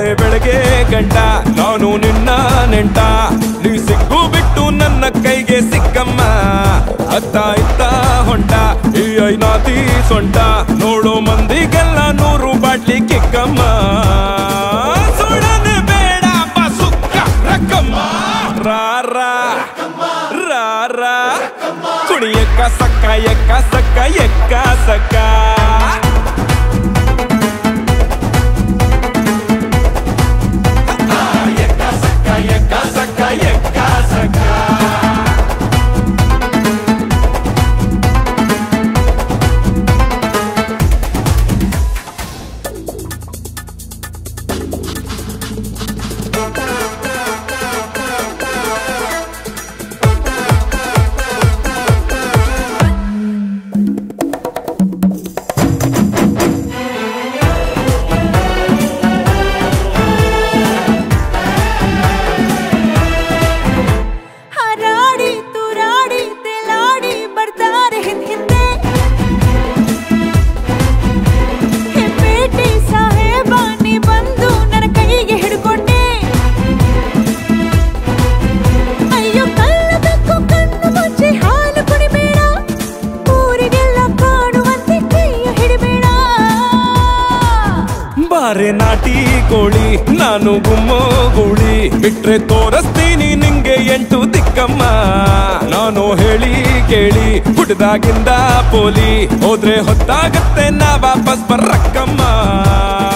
ಬೆಳಗ್ಗೆ ಗಂಟ ನಾನು ನಿನ್ನ ನೆಂಟ ನೀ ಸಿಕ್ಕು ಬಿಟ್ಟು ನನ್ನ ಕೈಗೆ ಸಿಕ್ಕಮ್ಮ ಅತ್ತ ಇತ್ತ ಹೊಂಟ ಈ ಐನಾತಿ ಸೊಂಟ ನೋಡೋ ಮಂದಿಗೆಲ್ಲ ನೂರು ಬಾಟ್ಲಿ ಕಿಕ್ಕಮ್ಮ ಸುಡನೆ ಬೇಡ ಬಸುಕ್ಕ ರಕ್ಕಮ್ಮ ರಾರ ರಾರ ಕುಣಿಯಕ್ಕ ಸಕ್ಕ ಎಕ್ಕ ಸಕ್ಕ ಎಕ್ಕ ಸಕ್ಕ ಎಕ್ಕ ಸಕ್ಕ ಎಕ್ಕ ಸಕ್ಕ ಎಕ್ಕ ಸಕ್ಕ ಹಾರಾಡಿ ತೂರಾಡಿ ತೇಲಾಡಿ ಬರ್ತಾರೆ ಹಿಂದ್ ಹಿಂದೆ ಹೆಪ್ಪೇಟಿ ಸಾಹೇಬ ನೀ ಬಂದು ನನ್ನ ಕೈಗೆ ಹಿಡ್ಕೊಂಡೆ ಅಯ್ಯೋ ಕಳ್ಳಬೇಕು ಕಣ್ಣು ಮುಚ್ಚಿ ಹಾಲು ಕುಡಿಬೇಡ ಊರಿಗೆಲ್ಲ ಕಾಣುವಂತೆ ಕೈಯ ಹಿಡಿಬೇಡ ಬಾರೆ ನಾಟಿ ಕೋಳಿ ನಾನು ಗುಮ್ಮೋ ಗೂಳಿ ಬಿಟ್ರೆ ತೋರಿಸ್ತೀನಿ ನಿಂಗೆ ಎಂಟು ದಿಕ್ಕಮ್ಮ ನಾನು ಹೇಳಿ ಕೇಳಿ ಹುಟ್ಟದಾಗಿಂದ ಪೋಲಿ ಹೋದ್ರೆ ಹೊತ್ತಾಗತ್ತೆ ನಾ ವಾಪಸ್ ಬರಕ್ಕಮ್ಮ